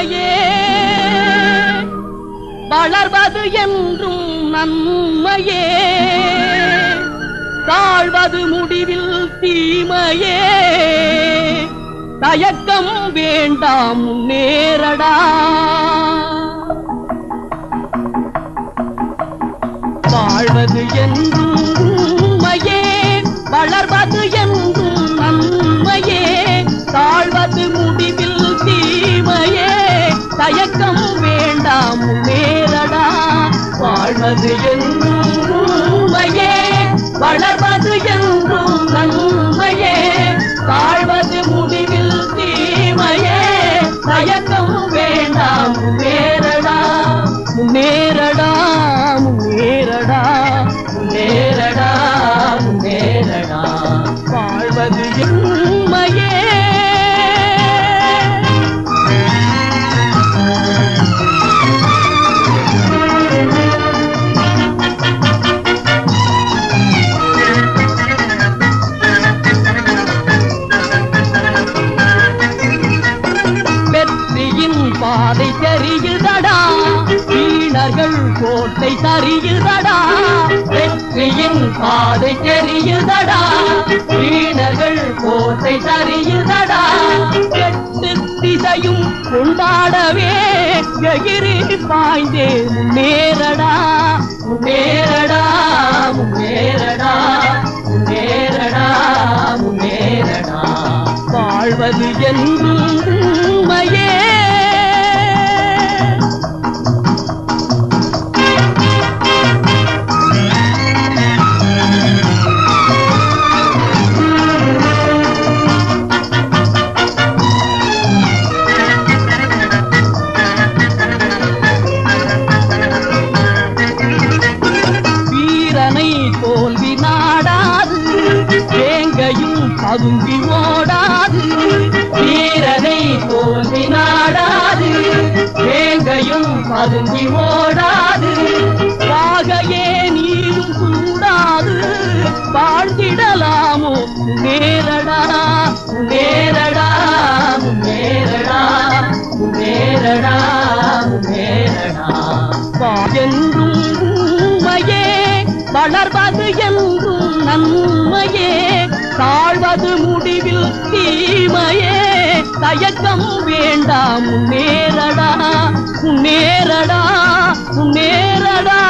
உண்மையே வளர்வது என்றும் நன்மையே தாழ்வது முடிவில் தீமையே தயக்கம் வேண்டாம் நேரடா வாழ்வது என்றும் உண்மையே வளர்வது என்றும் நன்மையே தாழ்வது முடிவில் தீமையே தயக்கம் வேண்டாம் நேரடா வாழ்வது என்றும் உண்மையே வளர்வது என்றும் நன்மையே தாழ்வது முடிவில் தீமையே தயக்கம் வேண்டாம் முன்னேறடா முன்னேறடா முன்னேறடா முன்னேறடா முன்னேறடா வாழ்வது உண்மையே வெற்றியின் பாதை தெரியுதடா வீணர்கள் கோட்டை சரியுதடா வெற்றியின் பாதை தெரியுதடா வீணர்கள் கோட்டை சரியுதடா எட்டு திசையும் கொண்டாடவே எகிரி பாய்ந்தே முன்னேறடா முன்னேறடா முன்னேறடா முன்னேறடா முன்னேறடா வாழ்வது என்றும் உண்மையே வீரனை தோல்வி நாடாது வேங்கையும் பதுங்கி ஓடாது வீரனை தோல்வி நாடாது வேங்கையும் பதுங்கி ஓடாது பாகையே நீரும் கூடாது வாழ்ந்திடலாமோ நேரடா நேரடா நேரடா நேரடா நேரடா என்றும் உண்மையே வளர்வது என்றும் நன்மையே தாழ்வது முடிவில் தீமையே தயக்கம் வேண்டாம் முன்னேறடா முன்னேறடா முன்னேறடா